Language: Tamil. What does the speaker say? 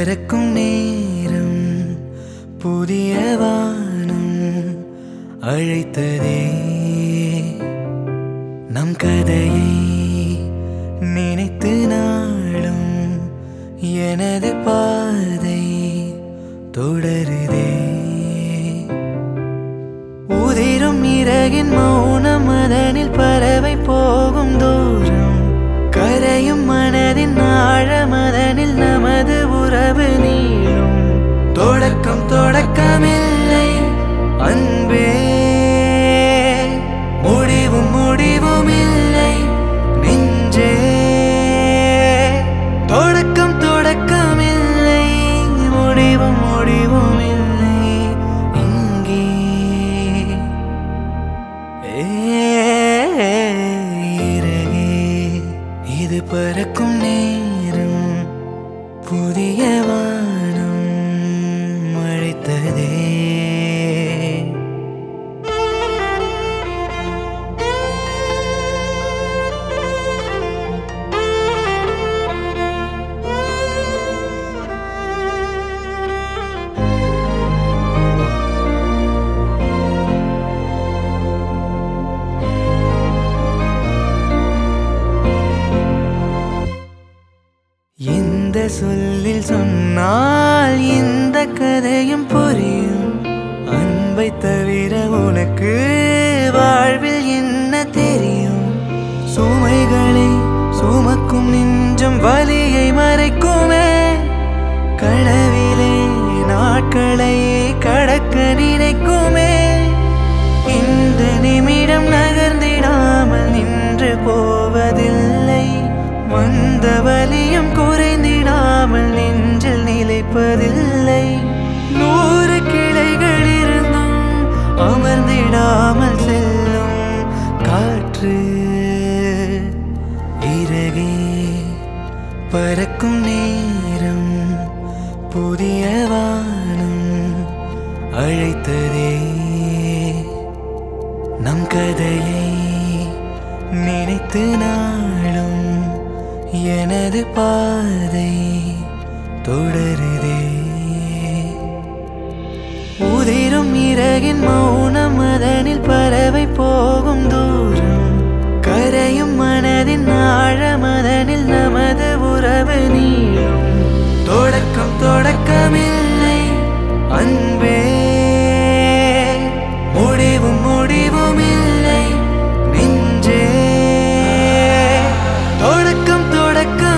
பறக்கும் நேரம் புதிய வானம் அழைத்ததே நம் கதையை நினைத்து நாளும் எனது பாதை தொடருதே உதிரும் இறகின் மௌனம் அதனில் பறவை போகும் தூரம் கரையும் மனதின் ஆழம் அதனில் நமது உறவு நீளும் தொடக்கம் தொடக்கமில்லை அன்பே முடிவும் முடிவும் இல்லை நெஞ்சே தொடக்கம் தொடக்கமில்லை முடிவும் முடிவும் இல்லை இங்கே ஏறகே இது பறக்கும் நேரம் புதிய வானம் அழைத்ததே இந்த சொல்லில் சொன்னால் இந்த கதையும் புரியும் அன்பை தவிர உனக்கு வாழ்வில் என்ன தெரியும் சுமைகளை சுமக்கும் நெஞ்சம் வலியை மறைக்குமே கனவிலே நாட்களை கடக்க நினைக்குமே இந்த நிமிடம் நகர்ந்திடாமல் நின்று போவதில்லை வந்த வலியும் குறைந்திடாமல் நெஞ்சில் நிலைப்பதில்லை நூறு கிளைகள் இருந்தும் அமர்ந்திடாமல் செல்லும் காற்று இறகே பறக்கும் நேரம் புதிய வானம் அழைத்ததே நம் கதையை நினைத்து நாளும் எனது பாதை தொடருதே உதிரும் இறகின் மௌனம் அதனில் பறவை போகும் தூரம் கரையும் மனதின் ஆழம் அதனில் நமது உறவு நீளும் தொடக்கம் தொடக்கமில்லை அன்பே முடிவும் முடிவும் இல்லை நெஞ்சே தொடக்கம் தொடக்கம்